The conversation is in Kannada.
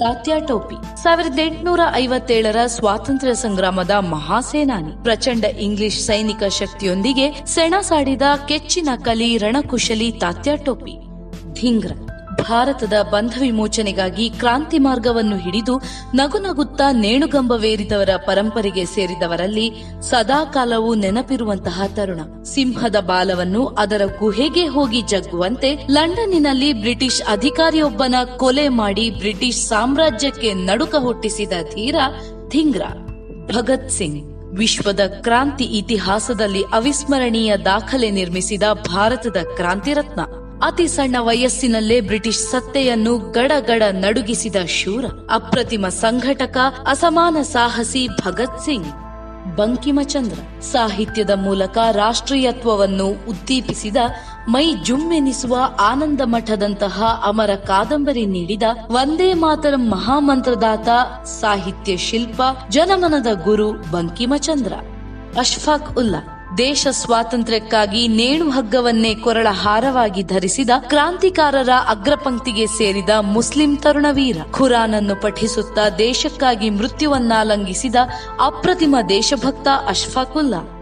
ತಾತ್ಯಾ ಟೋಪಿ ಸಾವಿರದ ಎಂಟುನೂರ ಐವತ್ತೇಳರ ಸ್ವಾತಂತ್ರ್ಯ ಸಂಗ್ರಾಮದ ಮಹಾಸೇನಾನಿ ಪ್ರಚಂಡ ಇಂಗ್ಲಿಷ್ ಸೈನಿಕ ಶಕ್ತಿಯೊಂದಿಗೆ ಸೆಣಸಾಡಿದ ಕೆಚ್ಚಿನ ಕಲಿ ರಣಕುಶಲಿ ತಾತ್ಯಾ ಟೋಪಿ ಧಿಂಗ್ರ ಭಾರತದ ಬಂಧ ವಿಮೋಚನೆಗಾಗಿ ಕ್ರಾಂತಿ ಮಾರ್ಗವನ್ನು ಹಿಡಿದು ನಗುನಗುತ್ತಾ ನೇಣುಗಂಬವೇರಿದವರ ಪರಂಪರೆಗೆ ಸೇರಿದವರಲ್ಲಿ ಸದಾಕಾಲವೂ ನೆನಪಿರುವಂತಹ ತರುಣ ಸಿಂಹದ ಬಾಲವನ್ನು ಅದರ ಗುಹೆಗೆ ಹೋಗಿ ಜಗ್ಗುವಂತೆ ಲಂಡನ್ನಿನಲ್ಲಿ ಬ್ರಿಟಿಷ್ ಅಧಿಕಾರಿಯೊಬ್ಬನ ಕೊಲೆ ಮಾಡಿ ಬ್ರಿಟಿಷ್ ಸಾಮ್ರಾಜ್ಯಕ್ಕೆ ನಡುಕ ಹುಟ್ಟಿಸಿದ ಧೀರ ಧಿಂಗ್ರ ಭಗತ್ ಸಿಂಗ್ ವಿಶ್ವದ ಕ್ರಾಂತಿ ಇತಿಹಾಸದಲ್ಲಿ ಅವಿಸ್ಮರಣೀಯ ದಾಖಲೆ ನಿರ್ಮಿಸಿದ ಭಾರತದ ಕ್ರಾಂತಿ ರತ್ನ ಅತಿ ಸಣ್ಣ ವಯಸ್ಸಿನಲ್ಲೇ ಬ್ರಿಟಿಷ್ ಸತ್ತೆಯನ್ನು ಗಡಗಡ ನಡುಗಿಸಿದ ಶೂರ ಅಪ್ರತಿಮ ಸಂಘಟಕ ಅಸಮಾನ ಸಾಹಸಿ ಭಗತ್ ಸಿಂಗ್ ಬಂಕಿಮಚಂದ್ರ ಸಾಹಿತ್ಯದ ಮೂಲಕ ರಾಷ್ಟ್ರೀಯತ್ವವನ್ನು ಉದ್ದೀಪಿಸಿದ ಮೈ ಜುಮ್ಮೆನಿಸುವ ಆನಂದ ಮಠದಂತಹ ಅಮರ ಕಾದಂಬರಿ ನೀಡಿದ ಒಂದೇ ಮಾತರಂ ಮಹಾಮಂತ್ರದಾತ ಸಾಹಿತ್ಯ ಶಿಲ್ಪ ಜನಮನದ ಗುರು ಬಂಕಿಮಚಂದ್ರ ಅಶ್ಫಾಕ್ ಉಲ್ಲಾ ದೇಶ ಸ್ವಾತಂತ್ರ್ಯಕ್ಕಾಗಿ ನೇಣು ಹಗ್ಗವನ್ನೇ ಕೊರಳ ಹಾರವಾಗಿ ಧರಿಸಿದ ಕ್ರಾಂತಿಕಾರರ ಅಗ್ರಪಂಕ್ತಿಗೆ ಸೇರಿದ ಮುಸ್ಲಿಂ ತರುಣವೀರ ಖುರಾನನ್ನು ಪಠಿಸುತ್ತಾ ದೇಶಕ್ಕಾಗಿ ಮೃತ್ಯುವನ್ನಾಲಂಘಿಸಿದ ಅಪ್ರತಿಮ ದೇಶಭಕ್ತ ಅಶ್ಫಾಕುಲ್ಲಾ